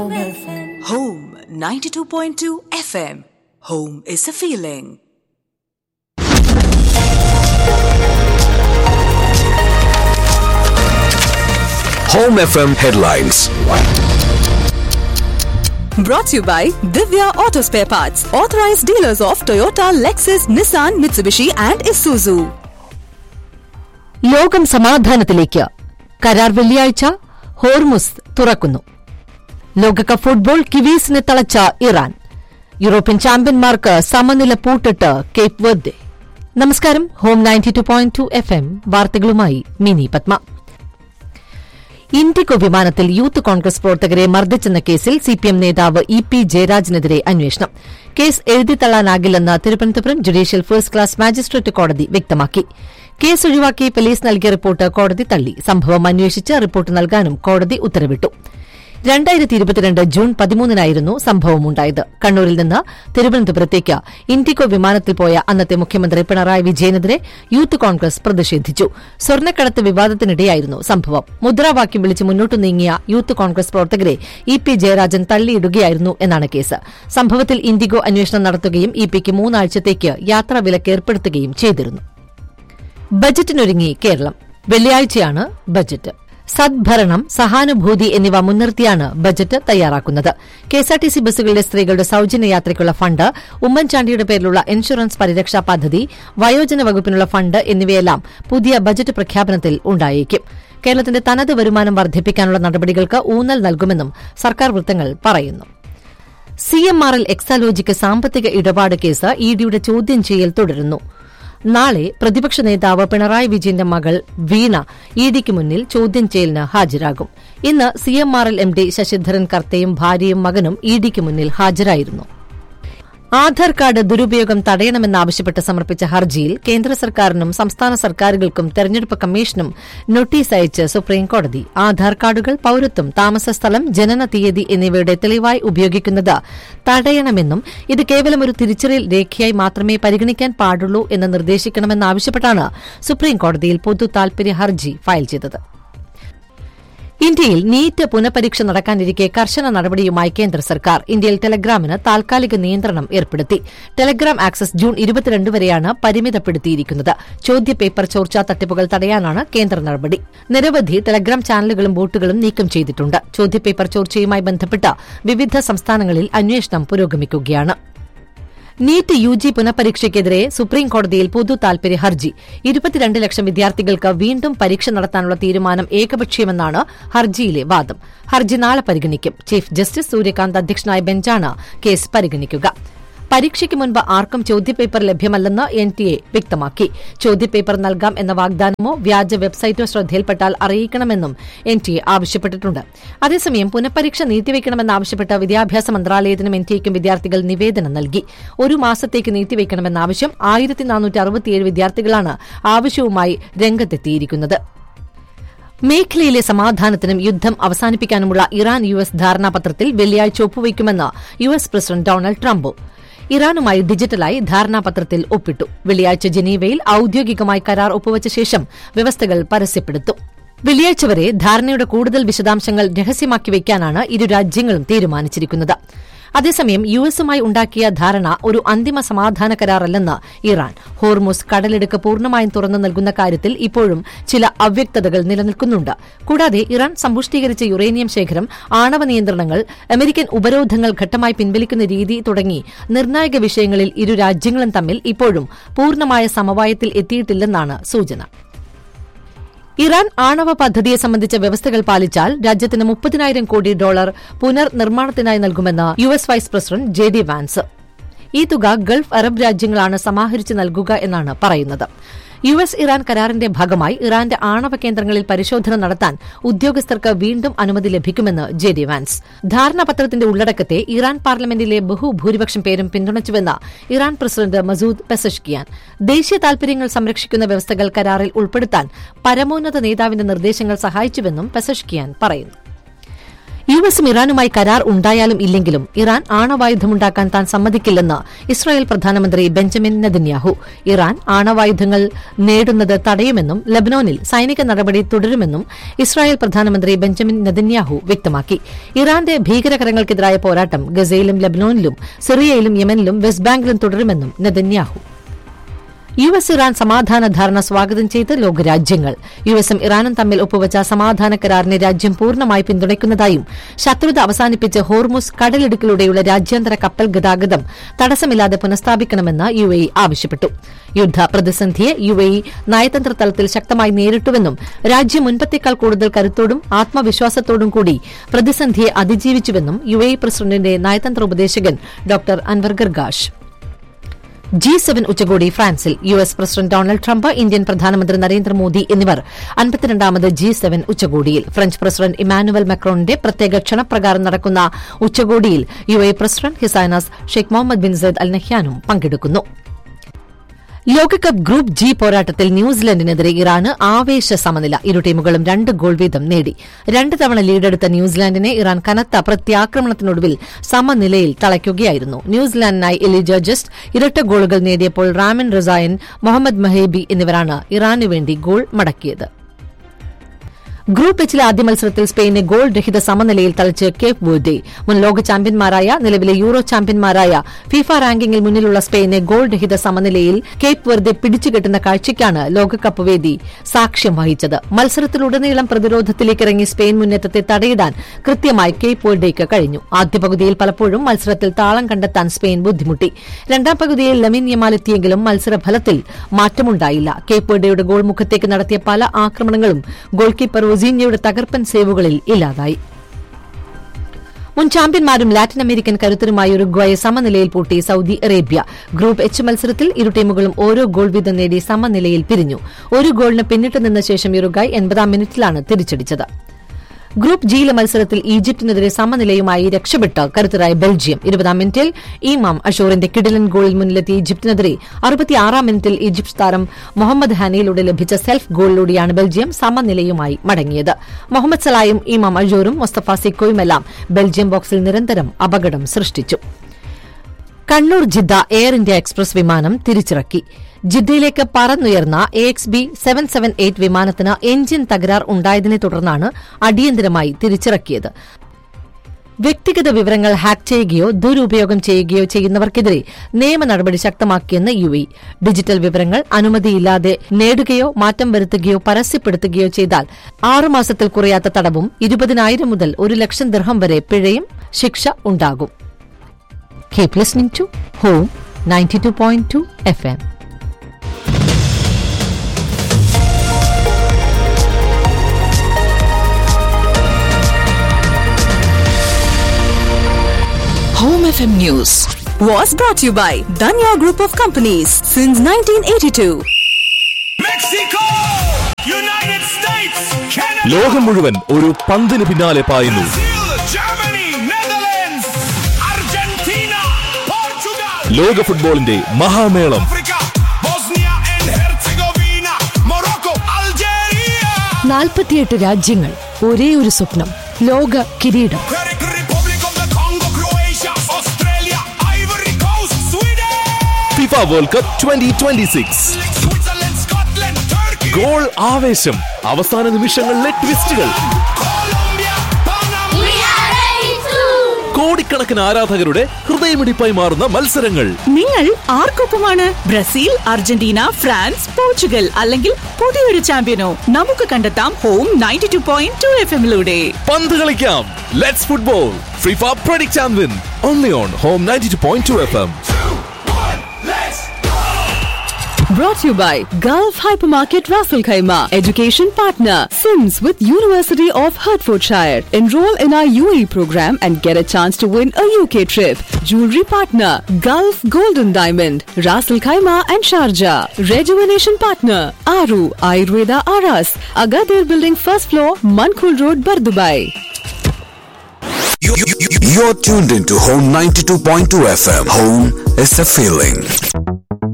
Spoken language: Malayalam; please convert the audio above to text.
Home 92.2 FM. Home is a feeling. Home FM headlines. Brought to you by Divya Auto Spare Parts, authorized dealers of Toyota, Lexus, Nissan, Mitsubishi, and Isuzu. ലോകം സമാധാനത്തിലേക്ക് കരാർ വെള്ളിയാഴ്ച ഹോർമുസ് തുറക്കുന്നു ലോകകപ്പ് ഫുട്ബോൾ കിവീസിനെ തളച്ച ഇറാൻ യൂറോപ്യൻ ചാമ്പ്യന്മാർക്ക് സമനില പൂട്ടിട്ട് കേപ്പ് വെർദെ നമസ്കാരം home ninety two point two F M വാർത്തകളുമായി മിനി പത്മ ഇൻഡിഗോ വിമാനത്തിൽ യൂത്ത് കോൺഗ്രസ് പ്രവർത്തകരെ മർദ്ദിച്ചെന്ന കേസിൽ സിപിഎം നേതാവ് ഇ പി ജയരാജനെതിരെ അന്വേഷണം കേസ് എഴുതിത്തള്ളാനാകില്ലെന്ന് Thiruvananthapuram judicial first class magistrate കോടതി വ്യക്തമാക്കി കേസ് ഒഴിവാക്കി പോലീസ് നൽകിയ റിപ്പോർട്ട് കോടതി തള്ളി സംഭവം അന്വേഷിച്ച് റിപ്പോർട്ട് നൽകാനും കോടതി ഉത്തരവിട്ടു രണ്ടായിരത്തി ഇരുപത്തിരണ്ട് ജൂൺ പതിമൂന്നിനായിരുന്നു സംഭവമുണ്ടായത് കണ്ണൂരിൽ നിന്ന് തിരുവനന്തപുരത്തേക്ക് ഇൻഡിഗോ വിമാനത്തിൽ പോയ അന്നത്തെ മുഖ്യമന്ത്രി പിണറായി വിജയനെതിരെ യൂത്ത് കോൺഗ്രസ് പ്രതിഷേധിച്ചു സ്വർണ്ണക്കടത്ത് വിവാദത്തിനിടെയായിരുന്നു സംഭവം മുദ്രാവാക്യം വിളിച്ച് മുന്നോട്ടു നീങ്ങിയ യൂത്ത് കോൺഗ്രസ് പ്രവർത്തകരെ ഇ പി ജയരാജൻ തള്ളിയിടുകയായിരുന്നു എന്നാണ് കേസ് സംഭവത്തിൽ ഇൻഡിഗോ അന്വേഷണം നടത്തുകയും ഇ പിക്ക് മൂന്നാഴ്ചത്തേക്ക് യാത്രാ വിലക്ക് ഏർപ്പെടുത്തുകയും ചെയ്തിരുന്നു ബജറ്റിനൊരുങ്ങി കേരളം വെള്ളിയാഴ്ചയാണ് ബജറ്റ് സദ്ഭരണം സഹാനുഭൂതി എന്നിവ മുൻനിർത്തിയാണ് ബജറ്റ് തയ്യാറാക്കുന്നത് കെഎസ്ആർടിസി ബസ്സുകളിലെ സ്ത്രീകളുടെ സൌജന്യ യാത്രയ്ക്കുള്ള ഫണ്ട് ഉമ്മൻചാണ്ടിയുടെ പേരിലുള്ള ഇൻഷുറൻസ് പരിരക്ഷാ പദ്ധതി വയോജന വകുപ്പിനുള്ള ഫണ്ട് എന്നിവയെല്ലാം പുതിയ ബജറ്റ് പ്രഖ്യാപനത്തിൽ ഉണ്ടായേക്കും കേരളത്തിന്റെ തനത് വരുമാനം വർദ്ധിപ്പിക്കാനുള്ള നടപടികൾക്ക് ഊന്നൽ നൽകുമെന്നും സർക്കാർ വൃത്തങ്ങൾ പറയുന്നു C M R L Exalogic സാമ്പത്തിക ഇടപാട് കേസ് ഇ ഡിയുടെ ചോദ്യം ചെയ്യൽ തുടരുന്നു നാളെ പ്രതിപക്ഷ നേതാവ് പിണറായി വിജയന്റെ മകൾ വീണ ഇ ഡിക്ക് മുന്നിൽ ചോദ്യം ചെയ്യലിന് ഹാജരാകും ഇന്ന് C M R L M D Sasidharan കർത്തയും ഭാര്യയും മകനും ഇ ഡിക്ക് മുന്നിൽ ഹാജരായിരുന്നു ആധാർ കാർഡ് ദുരുപയോഗം തടയണമെന്നാവശ്യപ്പെട്ട് സമർപ്പിച്ച ഹർജിയിൽ കേന്ദ്ര സർക്കാരിനും സംസ്ഥാന സർക്കാരുകൾക്കും തെരഞ്ഞെടുപ്പ് കമ്മീഷനും നോട്ടീസ് അയച്ച് സുപ്രീംകോടതി ആധാർ കാർഡുകൾ പൌരത്വം താമസസ്ഥലം ജനന തീയതി എന്നിവയുടെ തെളിവായി ഉപയോഗിക്കുന്നത് തടയണമെന്നും ഇത് കേവലം ഒരു തിരിച്ചറിയൽ രേഖയായി മാത്രമേ പരിഗണിക്കാൻ പാടുള്ളൂ എന്ന് നിർദ്ദേശിക്കണമെന്നാവശ്യപ്പെട്ടാണ് സുപ്രീംകോടതിയിൽ പൊതു താൽപര്യ ഹർജി ഫയൽ ചെയ്തത് ഇന്ത്യയിൽ നീറ്റ് പുനഃപരീക്ഷ നടക്കാനിരിക്കെ കർശന നടപടിയുമായി കേന്ദ്ര സർക്കാർ ഇന്ത്യയിൽ ടെലഗ്രാമിന് താൽക്കാലിക നിയന്ത്രണം ഏർപ്പെടുത്തി ടെലഗ്രാം ആക്സസ് ജൂൺ ഇരുപത്തിരണ്ട് വരെയാണ് പരിമിതപ്പെടുത്തിയിരിക്കുന്നത് ചോദ്യപേപ്പർ ചോർച്ചാ തട്ടിപ്പുകൾ തടയാനാണ് കേന്ദ്ര നടപടി നിരവധി ടെലഗ്രാം ചാനലുകളും ബോട്ടുകളും നീക്കം ചെയ്തിട്ടുണ്ട് ചോദ്യപേപ്പർ ചോർച്ചയുമായി ബന്ധപ്പെട്ട് വിവിധ സംസ്ഥാനങ്ങളിൽ അന്വേഷണം പുരോഗമിക്കുകയാണ് നീറ്റ് യു ജി പുനഃപരീക്ഷയ്ക്കെതിരെ സുപ്രീംകോടതിയിൽ പൊതു താൽപര്യ ഹർജി ഇരുപത്തിരണ്ട് ലക്ഷം വിദ്യാർത്ഥികൾക്ക് വീണ്ടും പരീക്ഷ നടത്താനുള്ള തീരുമാനം ഏകപക്ഷീയമെന്നാണ് ഹർജിയിലെ വാദം ഹർജി നാളെ പരിഗണിക്കും ചീഫ് ജസ്റ്റിസ് സൂര്യകാന്ത് അധ്യക്ഷനായ ബെഞ്ചാണ് കേസ് പരിഗണിക്കുക പരീക്ഷയ്ക്ക് മുൻപ് ആർക്കും ചോദ്യപേപ്പർ ലഭ്യമല്ലെന്ന് എൻ ടി എ വ്യക്തമാക്കി ചോദ്യപേപ്പർ നൽകാം എന്ന വാഗ്ദാനമോ വ്യാജ വെബ്സൈറ്റോ ശ്രദ്ധയിൽപ്പെട്ടാൽ അറിയിക്കണമെന്നും എൻ ടി എ ആവശ്യപ്പെട്ടിട്ടുണ്ട് അതേസമയം പുനഃപരീക്ഷ നീട്ടിവെക്കണമെന്നാവശ്യപ്പെട്ട് വിദ്യാഭ്യാസ മന്ത്രാലയത്തിനും എൻ ടി എക്കും വിദ്യാർത്ഥികൾ നിവേദനം നൽകി ഒരു മാസത്തേക്ക് നീട്ടിവെക്കണമെന്ന ആവശ്യം ആയിരത്തി നാനൂറ്റി അറുപത്തിയേഴ് വിദ്യാർത്ഥികളാണ് ആവശ്യവുമായി രംഗത്തെത്തിയിരിക്കുന്നത് മേഖലയിലെ സമാധാനത്തിനും യുദ്ധം അവസാനിപ്പിക്കാനുമുള്ള ഇറാൻ യു എസ് ധാരണാപത്രത്തിൽ വെള്ളിയാഴ്ച ഒപ്പുവയ്ക്കുമെന്ന് U S president Donald Trump ഇറാനുമായി ഡിജിറ്റലായി ധാരണാപത്രത്തിൽ ഒപ്പിട്ടു വെള്ളിയാഴ്ച ജനീവയിൽ ഔദ്യോഗികമായി കരാർ ഒപ്പുവച്ച ശേഷം വ്യവസ്ഥകൾ പരസ്യപ്പെടുത്തും വെള്ളിയാഴ്ച വരെ ധാരണയുടെ കൂടുതൽ വിശദാംശങ്ങൾ രഹസ്യമാക്കി വയ്ക്കാനാണ് ഇരു രാജ്യങ്ങളും തീരുമാനിച്ചിരിക്കുന്നത് അതേസമയം യു എസുമായി ഉണ്ടാക്കിയ ധാരണ ഒരു അന്തിമ സമാധാന കരാറല്ലെന്ന് ഇറാൻ ഹോർമുസ് കടലിടുക്ക് പൂർണ്ണമായും തുറന്നു നൽകുന്ന കാര്യത്തിൽ ഇപ്പോഴും ചില അവ്യക്തതകൾ നിലനിൽക്കുന്നുണ്ട് കൂടാതെ ഇറാൻ സമ്പുഷ്ടീകരിച്ച യുറേനിയം ശേഖരം ആണവ നിയന്ത്രണങ്ങൾ അമേരിക്കൻ ഉപരോധങ്ങൾ ഘട്ടമായി പിൻവലിക്കുന്ന രീതി തുടങ്ങി നിർണായക വിഷയങ്ങളിൽ ഇരു രാജ്യങ്ങളും തമ്മിൽ ഇപ്പോഴും പൂർണ്ണമായ സമവായത്തിൽ എത്തിയിട്ടില്ലെന്നാണ് സൂചന ഇറാൻ ആണവ പദ്ധതിയെ സംബന്ധിച്ച വ്യവസ്ഥകൾ പാലിച്ചാൽ രാജ്യത്തിന് മുപ്പതിനായിരം കോടി ഡോളർ പുനർനിർമ്മാണത്തിനായി നൽകുമെന്ന് U S vice president J D Vance ഈ തുക ഗൾഫ് അറബ് രാജ്യങ്ങളാണ് സമാഹരിച്ച് നൽകുക എന്നാണ് പറയുന്നത് യു എസ് ഇറാൻ കരാറിന്റെ ഭാഗമായി ഇറാന്റെ ആണവ കേന്ദ്രങ്ങളിൽ പരിശോധന നടത്താൻ ഉദ്യോഗസ്ഥർക്ക് വീണ്ടും അനുമതി ലഭിക്കുമെന്ന് ജെ ഡി വാൻസ് ധാരണാപത്രത്തിന്റെ ഉള്ളടക്കത്തെ ഇറാൻ പാർലമെന്റിലെ ബഹുഭൂരിപക്ഷം പേരും പിന്തുണച്ചുവെന്ന് ഇറാൻ പ്രസിഡന്റ് മസൂദ് പെസഷ്കിയാൻ ദേശീയ താൽപര്യങ്ങൾ സംരക്ഷിക്കുന്ന വ്യവസ്ഥകൾ കരാറിൽ ഉൾപ്പെടുത്താൻ പരമോന്നത നേതാവിന്റെ നിർദ്ദേശങ്ങൾ സഹായിച്ചുവെന്നും പെസഷ്കിയാൻ പറയുന്നു യു എസും ഇറാനുമായി കരാർ ഉണ്ടായാലും ഇല്ലെങ്കിലും ഇറാൻ ആണവായുധമുണ്ടാക്കാൻ താൻ സമ്മതിക്കില്ലെന്ന് ഇസ്രായേൽ പ്രധാനമന്ത്രി ബെഞ്ചമിൻ നെതന്യാഹു ഇറാൻ ആണവായുധങ്ങൾ നേടുന്നത് തടയുമെന്നും ലബനോനിൽ സൈനിക നടപടി തുടരുമെന്നും ഇസ്രായേൽ പ്രധാനമന്ത്രി ബെഞ്ചമിൻ നെതന്യാഹു വ്യക്തമാക്കി ഇറാന്റെ ഭീകരകരങ്ങൾക്കെതിരായ പോരാട്ടം ഗസയിലും ലബനോനിലും സിറിയയിലും യമനിലും വെസ്റ്റ് ബാങ്കിലും തുടരുമെന്നും നെതന്യാഹു യു എസ് ഇറാൻ സമാധാന ധാരണ സ്വാഗതം ചെയ്ത് ലോകരാജ്യങ്ങൾ യു എസും ഇറാനും തമ്മിൽ ഒപ്പുവച്ച സമാധാന കരാറിനെ രാജ്യം പൂർണ്ണമായി പിന്തുണയ്ക്കുന്നതായും ശത്രുത അവസാനിപ്പിച്ച് ഹോർമുസ് കടലിടുക്കിലൂടെയുള്ള രാജ്യാന്തര കപ്പൽ ഗതാഗതം തടസ്സമില്ലാതെ പുനഃസ്ഥാപിക്കണമെന്ന് യു എ ആവശ്യപ്പെട്ടു യുദ്ധ പ്രതിസന്ധിയെ യു എ നയതന്ത്ര തലത്തിൽ ശക്തമായി നേരിട്ടുവെന്നും രാജ്യം മുൻപത്തേക്കാൾ കൂടുതൽ കരുത്തോടും ആത്മവിശ്വാസത്തോടും കൂടി പ്രതിസന്ധിയെ അതിജീവിച്ചുവെന്നും യു എ പ്രസിഡന്റിന്റെ നയതന്ത്ര ഉപദേശകൻ doctor Anwar Gargash G seven ഉച്ചകോടി ഫ്രാൻസിൽ U S president Donald Trump Indian പ്രധാനമന്ത്രി നരേന്ദ്രമോദി എന്നിവർ അൻപത്തിരണ്ടാമത് ജി സെവൻ ഉച്ചകോടിയിൽ ഫ്രഞ്ച് പ്രസിഡന്റ് ഇമാനുവൽ മക്രോണിന്റെ പ്രത്യേക ക്ഷണപ്രകാരം നടക്കുന്ന ഉച്ചകോടിയിൽ U A president his highness Sheikh Mohammed bin Zayed Al നഹ്യാനും പങ്കെടുക്കുന്നു ലോകകപ്പ് ഗ്രൂപ്പ് ജി പോരാട്ടത്തിൽ ന്യൂസിലൻഡിനെതിരെ ഇറാന് ആവേശ സമനില ഇരു ടീമുകളും രണ്ട് ഗോൾ വീതം നേടി രണ്ട് തവണ ലീഡെടുത്ത ന്യൂസിലാൻഡിനെ ഇറാൻ കനത്ത പ്രത്യാക്രമണത്തിനൊടുവിൽ സമനിലയിൽ തളയ്ക്കുകയായിരുന്നു ന്യൂസിലാൻഡിനായി എലി ജസ്റ്റ് ഇരട്ട ഗോളുകൾ നേടിയപ്പോൾ റാമിൻ റിസായൻ മുഹമ്മദ് മഹേബി എന്നിവരാണ് ഇറാനു വേണ്ടി ഗോൾ മടക്കിയത് ഗ്രൂപ്പ് എച്ചിലെ ആദ്യ മത്സരത്തിൽ സ്പെയിനെ ഗോൾ രഹിത സമനിലയിൽ തളിച്ച് കേപ്പ് വേർഡെ മുൻ ലോക ചാമ്പ്യന്മാരായ നിലവിലെ യൂറോ ചാമ്പ്യന്മാരായ ഫിഫ റാങ്കിങ്ങിൽ മുന്നിലുള്ള സ്പെയിനെ ഗോൾ രഹിത സമനിലയിൽ കേപ്പ് വെർദെ പിടിച്ചുകെട്ടുന്ന കാഴ്ചയ്ക്കാണ് ലോകകപ്പ് വേദി സാക്ഷ്യം വഹിച്ചത് മത്സരത്തിലുടനീളം പ്രതിരോധത്തിലേക്ക് ഇറങ്ങി സ്പെയിൻ മുന്നേറ്റത്തെ തടയിടാൻ കൃത്യമായി കേപ്പ് വെർഡേക്ക് കഴിഞ്ഞു ആദ്യ പകുതിയിൽ പലപ്പോഴും മത്സരത്തിൽ താളം കണ്ടെത്താൻ സ്പെയിൻ ബുദ്ധിമുട്ടി രണ്ടാം പകുതിയിൽ ലമിൻ യമാൽ എത്തിയെങ്കിലും മത്സരഫലത്തിൽ മാറ്റമുണ്ടായില്ല കേപ്പ് വെർഡയുടെ ഗോൾ മുഖത്തേക്ക് നടത്തിയ പല ആക്രമണങ്ങളും ഗോൾ കീപ്പർ ഒസീഞ്ഞയുടെ തകർപ്പൻ സേവുകളിൽ ഇല്ലാതായി മുൻ ചാമ്പ്യന്മാരും ലാറ്റിൻ അമേരിക്കൻ കരുത്തരുമായ ഉറുഗ്വായെ സമനിലയിൽ പൂട്ടി സൌദി അറേബ്യ ഗ്രൂപ്പ് എച്ച് മത്സരത്തിൽ ഇരു ടീമുകളും ഓരോ ഗോൾ വീതം നേടി സമനിലയിൽ പിരിഞ്ഞു ഒരു ഗോളിന് പിന്നിട്ട് നിന്ന ശേഷം ഉറുഗ്വായ് എൺപതാം മിനിറ്റിലാണ് തിരിച്ചടിച്ചത് ഗ്രൂപ്പ് ജിയിലെ മത്സരത്തിൽ ഈജിപ്തിനെതിരെ സമനിലയുമായി രക്ഷപ്പെട്ട് കരുത്തരായ ബെൽജിയം ഇരുപതാം മിനിറ്റിൽ ഇമാം അഷൂറിന്റെ കിടിലൻ ഗോളിൽ മുന്നിലെത്തിയ ഈജിപ്തിനെതിരെ അറുപത്തിയാറാം മിനിറ്റിൽ ഈജിപ്ത് താരം മുഹമ്മദ് ഹാനിയിലൂടെ ലഭിച്ച സെൽഫ് ഗോളിലൂടെയാണ് ബെൽജിയം സമനിലയുമായി മടങ്ങിയത് മുഹമ്മദ് സലായും ഇമാം അഷൂറും മുസ്തഫ സിക്കോയുമെല്ലാം ബെൽജിയം ബോക്സിൽ നിരന്തരം അപകടം സൃഷ്ടിച്ചു Kannur Jeddah air India express വിമാനം തിരിച്ചിറക്കി ജിദ്ദയിലേക്ക് പറന്നുയർന്ന A X B seven seven eight വിമാനത്തിന് എഞ്ചിൻ തകരാർ ഉണ്ടായതിനെ തുടർന്നാണ് അടിയന്തരമായി തിരിച്ചിറക്കിയത് വ്യക്തിഗത വിവരങ്ങൾ ഹാക്ക് ചെയ്യുകയോ ദുരുപയോഗം ചെയ്യുകയോ ചെയ്യുന്നവർക്കെതിരെ നിയമ നടപടി ശക്തമാക്കിയെന്ന് യു എ ഡിജിറ്റൽ വിവരങ്ങൾ അനുമതിയില്ലാതെ നേടുകയോ മാറ്റം വരുത്തുകയോ പരസ്യപ്പെടുത്തുകയോ ചെയ്താൽ ആറുമാസത്തിൽ കുറയാത്ത തടവും ഇരുപതിനായിരം മുതൽ ഒരു ലക്ഷം ദിർഹം വരെ പിഴയും ശിക്ഷ ഉണ്ടാകും Keep listening to Home 92.2 FM. Home FM News was brought to you by Danya Group of Companies since 1982. Mexico! United States, Canada, ലോകം മുഴുവൻ ഒരു പന്തിന് പിന്നാലെ പായുന്നു Brazil, Germany, Netherlands, Argentina, Portugal, ലോക ഫുട്ബോളിന്റെ മഹാമേളം Africa, Bosnia and Herzegovina, Morocco, Algeria, നാൽപ്പത്തിയെട്ട് രാജ്യങ്ങൾ ഒരേ ഒരു സ്വപ്നം ലോക കിരീടം Republic of the Congo, Croatia, Australia, Ivory Coast, Sweden, FIFA world cup twenty twenty six Switzerland, Scotland, Turkey, goal ആവേശം അവസാന നിമിഷങ്ങളിലെ ട്വിസ്റ്റുകൾ Colombia, Panama, We are ready to. കോടിക്കണക്കിന് ആരാധകരുടെ ഹൃദയമിടിപ്പായി മാറുന്ന മത്സരങ്ങൾ നിങ്ങൾ ആർക്കൊപ്പമാണ് ബ്രസീൽ അർജന്റീന ഫ്രാൻസ് പോർച്ചുഗൽ അല്ലെങ്കിൽ പുതിയൊരു ചാമ്പ്യനോ നമുക്ക് കണ്ടെത്താം home ninety two point two F എമ്മിലൂടെ പന്ത് കളിക്കാം let's football FIFA predict and win only on home ninety two point two F M Brought to you by Gulf Hypermarket Raffle Khaima, education partner, Sims with University of Hertfordshire. Enroll in our UAE program and get a chance to win a UK trip. Jewelry partner, Gulf Golden Diamond, Raffle Khaima and Sharjah. Rejuvenation partner, Aru Ayurveda Aras, Agadir Building first floor, Mankul Road, Bardubai. You're tuned into Home 92.2 FM. Home is a feeling.